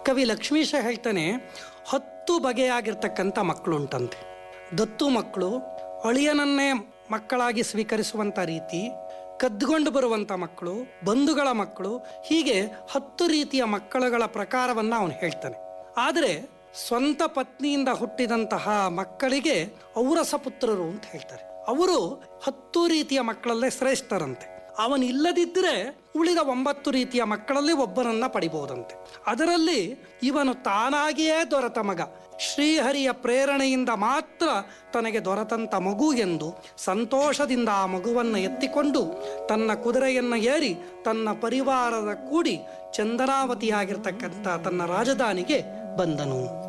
ಕವಿ ಲಕ್ಷ್ಮೀಶ ಹೇಳ್ತಾನೆ ಹತ್ತು ಬಗೆಯಾಗಿರ್ತಕ್ಕಂಥ ಮಕ್ಕಳುಂಟಂತೆ ದತ್ತು ಮಕ್ಕಳು ಅಳಿಯನನ್ನೇ ಮಕ್ಕಳಾಗಿ ಸ್ವೀಕರಿಸುವಂಥ ರೀತಿ ಕದ್ದುಕೊಂಡು ಬರುವಂಥ ಮಕ್ಕಳು ಬಂಧುಗಳ ಮಕ್ಕಳು ಹೀಗೆ ಹತ್ತು ರೀತಿಯ ಮಕ್ಕಳುಗಳ ಪ್ರಕಾರವನ್ನು ಅವನು ಹೇಳ್ತಾನೆ ಆದರೆ ಸ್ವಂತ ಪತ್ನಿಯಿಂದ ಹುಟ್ಟಿದಂತಹ ಮಕ್ಕಳಿಗೆ ಔರಸ ಪುತ್ರರು ಅಂತ ಹೇಳ್ತಾರೆ ಅವರು ಹತ್ತು ರೀತಿಯ ಮಕ್ಕಳಲ್ಲೇ ಶ್ರೇಷ್ಠರಂತೆ ಅವನು ಇಲ್ಲದಿದ್ದರೆ ಉಳಿದ ಒಂಬತ್ತು ರೀತಿಯ ಮಕ್ಕಳಲ್ಲಿ ಒಬ್ಬನನ್ನ ಪಡಿಬಹುದಂತೆ ಅದರಲ್ಲಿ ಇವನು ತಾನಾಗಿಯೇ ದೊರೆತ ಮಗ ಶ್ರೀಹರಿಯ ಪ್ರೇರಣೆಯಿಂದ ಮಾತ್ರ ತನಗೆ ದೊರೆತಂತ ಮಗು ಎಂದು ಸಂತೋಷದಿಂದ ಆ ಮಗುವನ್ನು ಎತ್ತಿಕೊಂಡು ತನ್ನ ಕುದುರೆಯನ್ನು ಏರಿ ತನ್ನ ಪರಿವಾರದ ಕೂಡಿ ಚಂದನಾವತಿಯಾಗಿರ್ತಕ್ಕಂಥ ತನ್ನ ರಾಜಧಾನಿಗೆ ಬಂದನು